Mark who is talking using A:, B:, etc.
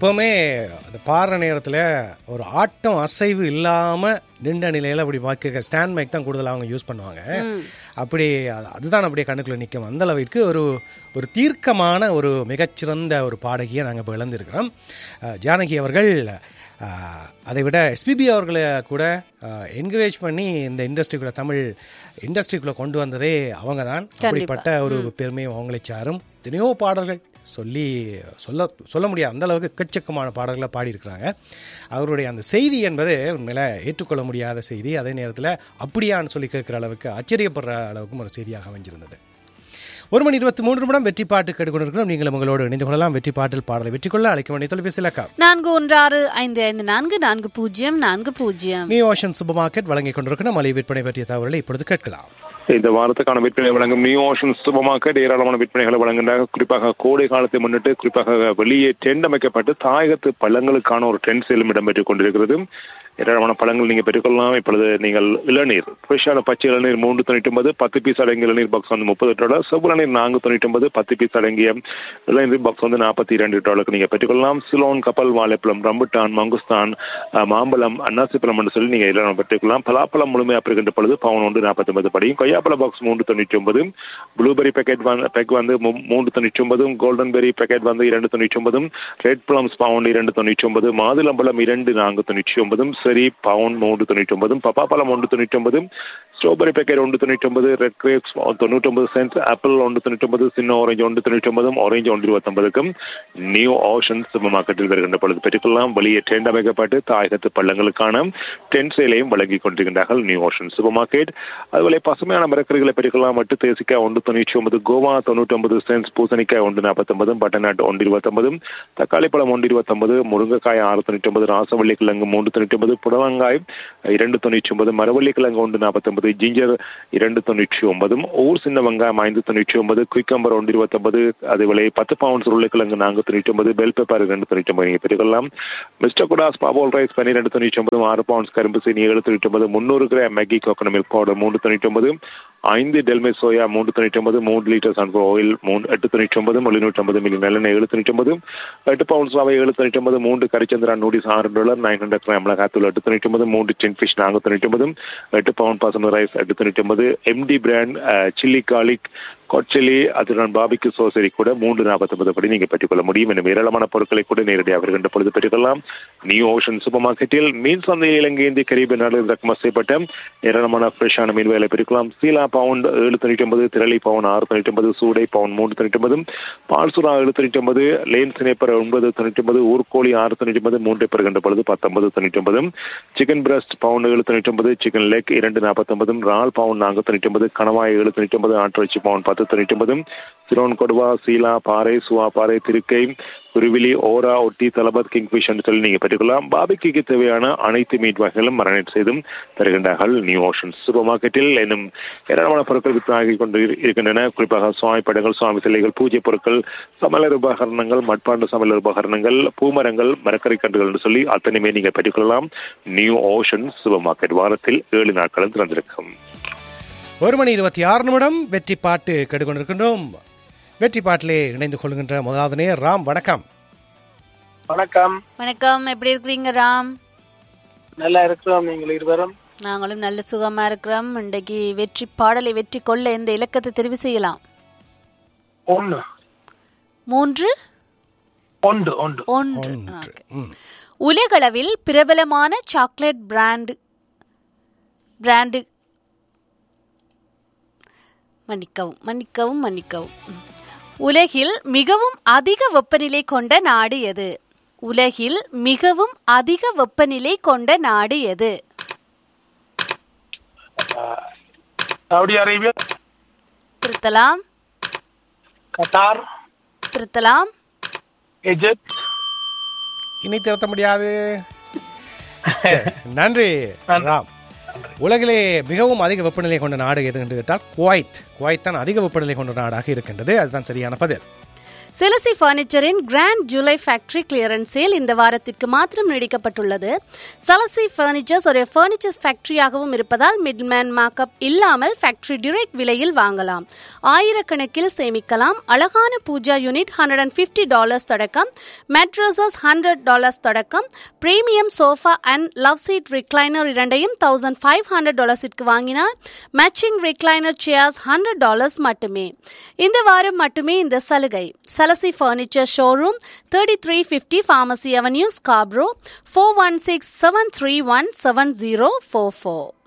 A: எப்போவுமே அந்த பாடுற நேரத்தில் ஒரு ஆட்டம் அசைவு இல்லாமல் நின்ற நிலையில் அப்படி வாக்கு ஸ்டாண்ட் மைக் தான் கூடுதலாக அவங்க யூஸ் பண்ணுவாங்க அப்படி அது- அதுதான் அப்படியே கண்ணுக்குள்ளே நிற்கும் அந்த அளவிற்கு ஒரு ஒரு தீர்க்கமான ஒரு மிகச்சிறந்த ஒரு பாடகியை நாங்கள் இப்போ இழந்திருக்கிறோம் அஹ், ஜானகி அவர்கள் அஹ், அதை விட எஸ்பிபி அவர்களை கூட என்கரேஜ் பண்ணி இந்த இண்டஸ்ட்ரிக்குள்ளே தமிழ் இண்டஸ்ட்ரிக்குள்ளே கொண்டு வந்ததே அவங்க தான் அப்படிப்பட்ட ஒரு பெருமையும் அவங்களை சாரும் எத்தனையோ பாடல்கள் சொல்லி சொல்ல சொல்ல முடியாது அந்த அளவுக்கு எக்கச்சக்கமான பாடல்களை பாடியிருக்கிறாங்க அவருடைய அந்த செய்தி என்பது உண்மையில ஏற்றுக்கொள்ள முடியாத செய்தி அதே நேரத்தில் அப்படியான்னு சொல்லி கேட்குற அளவுக்கு ஆச்சரியப்படுற அளவுக்கும் ஒரு செய்தியாக அமைஞ்சிருந்தது ஒரு மணி இருபத்தி மூன்று நிமிடம் வெற்றி பாட்டு கேட்டுக்கொண்டிருக்கிறோம் நீங்களும் உங்களோடு இணைந்து கொள்ளலாம் வெற்றி பாட்டில் பாடலை வெற்றி கொள்ள அழைக்க வேண்டிய தொலைபேசி இலக்கா
B: நான்கு ஒன்று ஆறு ஐந்து ஐந்து நான்கு நான்கு பூஜ்ஜியம் நான்கு பூஜ்ஜியம்
A: நியூ ஓஷன் சூப்பர் மார்க்கெட் வழங்கிக் கொண்டிருக்கிற மலை விற்பனை பற்றிய தகவல்களை இப்பொழுது கேட்கலாம்
C: இந்த வாரத்துக்கான விற்பனை வழங்கும் நியூ ஓஷன் சூப்பர் மார்க்கெட் ஏராளமான விற்பனைகளை வழங்குகின்றாங்க குறிப்பாக கோடை காலத்தை முன்னிட்டு குறிப்பாக வெளியே டென்ட் அமைக்கப்பட்டு தாயகத்து பழங்களுக்கான ஒரு டென்ட் சேலும் இடம்பெற்றுக் கொண்டிருக்கிறது ஏராளமான பழங்கள் நீங்க பெற்றுக்கொள்ளலாம் இப்பொழுது நீங்கள் இளநீர் ஃப்ரெஷ்ஷான பச்சை இளநீர் மூன்று தொண்ணூற்றி ஒன்பது பத்து பீஸ் அடங்கிய இளநீர் பாக்ஸ் வந்து முப்பது டாலர் செவ்வளநீர் நான்கு தொண்ணூற்றி ஒன்பது பத்து பீஸ் அடங்கிய இளநீர் பாக்ஸ் வந்து நாற்பத்தி இரண்டு டாலருக்கு நீங்க பெற்றுக்கொள்ளலாம் சிலோன் கப்பல் வாழைப்பழம் ரம்புட்டான் மங்குஸ்தான் அஹ், மாம்பழம் அன்னாசிப்பழம் என்று சொல்லி நீங்க இளநீர் பெற்றுக்கொள்ளலாம் பலாப்பழம் முழுமையாக பெறுகின்ற பொழுது பவுன் ஒன்று நாற்பத்தி ஒன்பது படியும் கொய்யாப்பழ பாக்ஸ் மூன்று தொண்ணூற்றி ஒன்பது ப்ளூபெரி பேக்கெட் வந்து பேக் வந்து மூ- மூன்று தொண்ணூற்றி ஒன்பதும் கோல்டன் பெரி பேக்கெட் வந்து இரண்டு தொண்ணூற்றி ஒன்பதும் ரெட் பிளம்ஸ் பவுண்ட் இரண்டு தொண்ணூற்றி ஒன்பது மாதுளம்பழம் இரண்டு நான்கு தொண்ணூற்றி ஒன்பதும் சரி பவுண்ட் மூன்று தொண்ணூற்றி ஒன்பதும் பப்பாப்பழம் ஒன்று தொண்ணூற்றி ஒன்பதும் ஸ்ட்ராபெரி பேக்கெட் ஒன்று தொண்ணூற்றி ஒன்பது ரெட் கிரேப்ஸ் தொண்ணூற்றி ஒன்பது சென்ட்ஸ் ஆப்பிள் ஒன்று தொண்ணூற்றி ஒன்பது சின்ன ஆரஞ்சு ஒன்று தொண்ணூற்றி ஒன்பதும் ஆரஞ்சு ஒன்று இருபத்தொன்பதுக்கும் நியூ ஓஷன் சூப்பர் மார்க்கெட்டில் வருகின்ற பொழுது பெற்றுக்கொள்ளலாம் வெளியே டென்ட் அமைக்கப்பட்டு தாயகத்து பள்ளங்களுக்கான டென்ட் சேலையும் வழங்கி கொண்டிருக்கின்றார்கள் நியூ ஓஷன் சூப்பர் மார்க்கெட் அதுபோல பசுமையான மரக்கறிகளை பெற்றுக்கொள்ளலாம் மட்டு தேசிக்காய் ஒன்று தொண்ணூற்றி ஒன்பது கோவா தொண்ணூற்றி ஒன்பது சென்ஸ் பூசணிக்காய் ஒன்று நாற்பத்தொன்பதும் பட்டநாட்டு ஒன்று இருபத்தொன்பதும் தக்காளி பழம் ஒன்று இருபத்தொன்பது முருங்கைக்காய் ஆறு தொண்ணூற்றி ஒன்பது ராசவள்ளி கிழங்கு மூன்று தொண்ணூற்றி ஒன்பது புடலங்காய் இரண்டு தொண்ணூற்றி ஒன்பது மரவள்ளி கிழங்கு ஒன்று நாற்பத்தொன்பது ஜிஞ்சர் இரண்டு தொண்ணூற்றி ஒன்பதும் ஊர் சின்ன வெங்காயம் ஐந்து தொண்ணூற்றி ஒன்பது குயிக்கம்பர் ஒன்று இருபத்தொன்பது அதுபோல பத்து பவுண்ட்ஸ் உருளைக்கிழங்கு நான்கு தொண்ணூற்றி ஒன்பது பெல் பெப்பர் ரெண்டு தொண்ணூற்றி ஒன்பது நீங்கள் பெற்றுக்கொள்ளலாம் மிஸ்டர் குடாஸ் பாபோல் ரைஸ் பன்னிரெண்டு தொண்ணூற்றி ஒன்பது ஆறு பவுண்ட்ஸ் கரும்பு சீனி ஏழு தொண்ணூற்றி ஒன்பது முந்நூறு gram Maggi coconut milk powder மூன்று தொண்ணூற்றி ஒன்பது ஐந்து டெல்மே சோயா மூன்று தொண்ணூற்றி ஒன்பது மூன்று லிட்டர் சன்ஃபர் ஆயில் மூணு எட்டு தொண்ணூற்றி ஒன்பது எழுநூற்றி ஐம்பது மில்லி நல்லெண்ணெய் ஏழு தொண்ணூற்றி ஒன்பது எட்டு பவுண்ட்ஸ் ரவை ஏழு தொண்ணூற்றி ஒன்பது மூன்று கரிச்சந்திரா நூடிஸ் ஆறு டாலர் நைன் ஹண்ட்ரட் கிராம் மிளகாத்தூள் எட்டு தொண்ணூற்றி ஒன்பது மூன்று டின் ஃபிஷ் நான்கு தொண்ணூற்றி ஒன்பது எட்டு பவுண்ட் பாசமதி ரைஸ் எட்டு தொண்ணூற்றி ஒன்பது எம்டி பிராண்ட் சில்லி காலிக் கொச்சலி அதுடன் பாபிக்கு சோசரி கூட மூன்று நாற்பத்தொன்பது படி நீங்கள் பெற்றுக்கொள்ள முடியும் எனும் ஏராளமான பொருட்களை கூட நேரடியாக வருகின்ற பொழுது பெற்றுக்கொள்ளலாம் நியூ ஓஷன் சூப்பர் மார்க்கெட்டில் மீன் சந்தையில் இலங்கை இந்திய கரீப நாடுகள் இறக்குமதி செய்யப்பட்ட ஏராளமான ஃப்ரெஷ்ஷான மீன் வேலை பெற்றுக்கலாம் சீலா பவுண்ட் ஏழு தொண்ணூற்றி ஒன்பது திரளி பவுன் ஆறு தொண்ணூற்றி ஒன்பது சூடை பவுன் மூன்று தொண்ணூற்றி ஒன்பது பால்சுரா ஏழு தொண்ணூற்றி ஒன்பது லேன் சினேப்பர் ஒன்பது தொண்ணூற்றி ஒன்பது ஊர்கோழி ஆறு தொண்ணூற்றி ஒன்பது மூன்றை பெறுகின்ற பொழுது பத்தொன்பது தொண்ணூற்றி ஒன்பது சிக்கன் பிரஸ்ட் பவுண்ட் ஏழு தொண்ணூற்றி ஒன்பது சிக்கன் லெக் இரண்டு நாற்பத்தொன்பதும் ரால் பவுண்ட் நான்கு தொண்ணூற்றி ஒன்பது கணவாய் ஏழு தொண்ணூற்றி ஒன்பது ஆட்டிறைச்சி பவுண்ட் பத்து தொண்ணூற்றி ஒன்பது சிரோன் கொடுவா சீலா பாறை சுவா பாறை திருக்கை குருவிலி ஓரா ஒட்டி தலபத் கிங்ஃபிஷ் என்று சொல்லி நீங்க பெற்றுக்கொள்ளலாம் பாபிக்கு தேவையான அனைத்து மீட் வகைகளும் மரணட் செய்தும் தருகின்றார்கள் நியூ ஓஷன் சூப்பர் மார்க்கெட்டில் இன்னும் ஏராளமான பொருட்கள் விற்பனை கொண்டு இரு- இருக்கின்றன குறிப்பாக சுவாமி படங்கள் சுவாமி சிலைகள் பூஜை பொருட்கள் சமையலர் உபகரணங்கள் மட்பாண்டு சமையலர் உபகரணங்கள் பூமரங்கள் மரக்கறி கன்றுகள் என்று சொல்லி அத்தனையுமே நீங்க பெற்றுக்கொள்ளலாம் நியூ ஓஷன் சூப்பர் மார்க்கெட் வாரத்தில் ஏழு நாட்களும் திறந்திருக்கும்
A: ஒரு மணி இருபத்தி ஆறு நிமிடம் வெற்றி பாட்டு கேட்டுக்கொண்டிருக்கின்றோம் வெற்றி பாட்டிலே இணைந்து கொள்கின்ற முதலாவது நேர் ராம் வணக்கம்
D: வணக்கம்
B: வணக்கம் எப்படி இருக்கிறீங்க ராம்
D: நல்லா இருக்கிறோம் நீங்கள் இருவரும்
B: நாங்களும் நல்ல சுகமா இருக்கிறோம் இன்றைக்கு வெற்றி பாடலை வெற்றி கொள்ள இந்த இலக்கத்தை தெரிவு செய்யலாம்
D: ஒன்று
B: மூன்று
D: ஒன்று ஒன்று
B: ஒன்று
A: ஒன்று.
B: Okay.
A: ம்.
B: உலகளவில் பிரபலமான சாக்லேட் பிராண்ட் பிராண்டு மன்னிக்கவும் மன்னிக்கவும் மன்னிக்கவும் ம். உலகில் மிகவும் அதிக வெப்பநிலை கொண்ட நாடு எது உலகில் மிகவும் அதிக வெப்பநிலை கொண்ட நாடு எது
D: சவுதி அரேபியா
B: திருத்தலாம்
D: கத்தார்
B: திருத்தலாம்
D: எஜிப்த்
A: இனி திருத்த முடியாது சரி, நன்றி ராம் உலகிலே மிகவும் அதிக வெப்பநிலை கொண்ட நாடு எது என்று கேட்டால் குவைத் குவைத் தான் அதிக வெப்பநிலை கொண்ட நாடாக இருக்கின்றது அதுதான் சரியான பதில்
B: செலசி பர்னிச்சரின் grand July factory clearance sale இந்த வாரத்திற்கு மாத்திரம் நீடிக்கப்பட்டுள்ளது சலசி பர்னிச்சர்ஸ் ஒரு பர்னிச்சர்ஸ் ஃபேக்டரியாகவும் இருப்பதால் மிட்மேன் மார்க்அப் இல்லாமல் ஃபேக்டரி டிரெக்ட் விலையில் வாங்கலாம் ஆயிரக்கணக்கில் சேமிக்கலாம் அழகான pooja unit hundred and fifty dollars தொடக்கம் மெட்ரஸஸ் ஹண்ட்ரட் டாலர்ஸ் தொடக்கம் premium sofa and love seat recliner இரண்டையும் தௌசண்ட் ஃபைவ் ஹண்ட்ரட் டாலர்ஸிற்கு வாங்கினால் matching recliner chairs hundred dollars மட்டுமே இந்த வாரம் மட்டுமே இந்த சலுகை சலசி furniture showroom thirty three fifty pharmacy avenue Scarborough four one six seven three one seven zero four four